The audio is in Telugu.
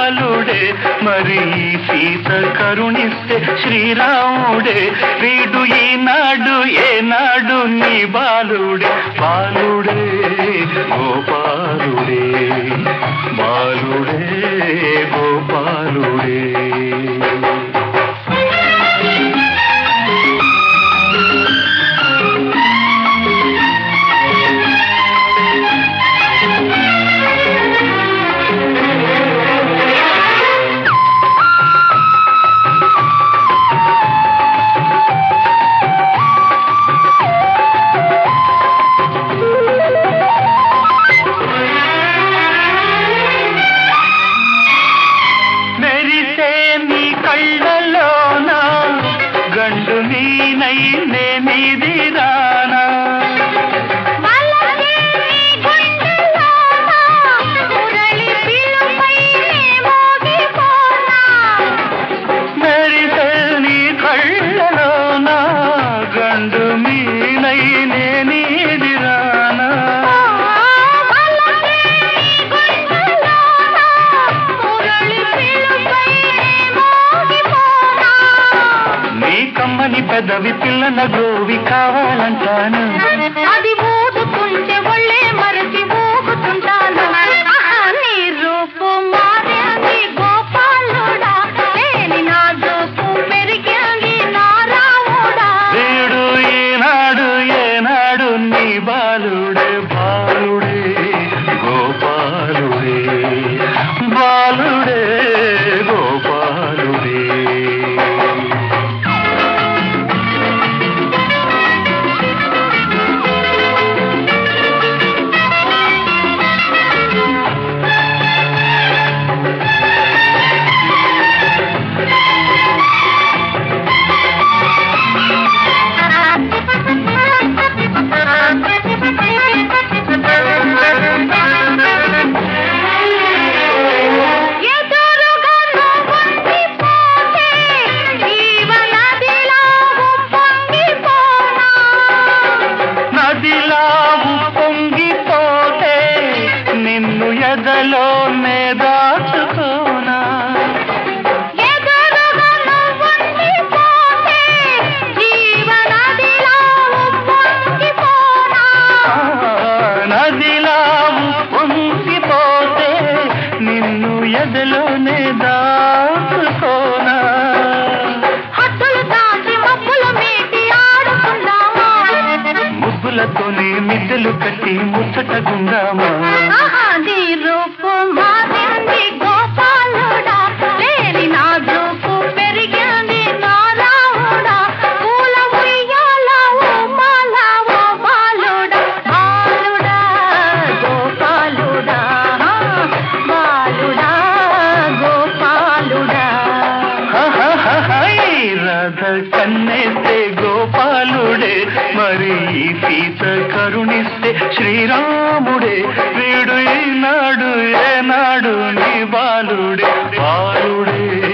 బాలుడే మరి ఈ సీత కరుణిస్తే శ్రీరాముడే వీడు ఈనాడు ఏనాడు నీ బాలుడే బాలుడే గోపాలుడే బాలుడే గోపాలుడే మెరిసే నీ కళ్ళలోన గండు నీనై నేనిది రానా మలగే నీ గుండెలోన మురళి పిలుపై మోగిపోనా మెరిసే నీ కళ్ళలోన గండు నీనై నేనిది రానా మలగే నీ గుండెలోన మురళి పిలుపై మోగిపోనా నీ కమ్మని పెదవి పిల్లన గోవి కావాలంటాను అది ఊదుకుంటే ఒళ్ళే మరచి ఊగుతుంటాను ఆహా, నీ రూపు మారింది గోపాలుడా లేని నా జోపు పెరిగింది నా రాముడా వీడు ఈనాడు ఏనాడు నీ బాలుడే బాలుడే గోపాలుడే బాలుడే గోపాలుడే ఎదురుగా నువ్వుండిపోతే జీవనదిలో ఉప్పొంగిపోనా నదిలా పొంగిపోతే నిన్ను ఎదలోనే దాచుకోనా ఎదురుగా నువ్వుండిపోతే జీవనదిలో ఉప్పొంగిపోనా నదిలా పొంగిపోతే నిన్ను ఎదలోనే దాచుకోనా హద్దులు దాటి మబ్బులు మీటి ఆడుకుందామా ముగ్గులతోనే మిద్దెలు కట్టి ముచ్చటగుందామా ఆహా, నీ రూపు మారింది గోపాలుడా లేని నా జూపు పెరిగింది నా రాముడా పూల ఉయ్యాల ఉమ్మాల ఓ బాలుడా బాలుడా గోపాలుడా బాలుడా గోపాలుడా హహహహై, రాధ కన్నేస్తే గోపాలుడే మరి ఈ సీత కరుణిస్తే శ్రీరాముడే వీడు ఈనాడు ఏనాడు నీ బాలుడే బాలుడే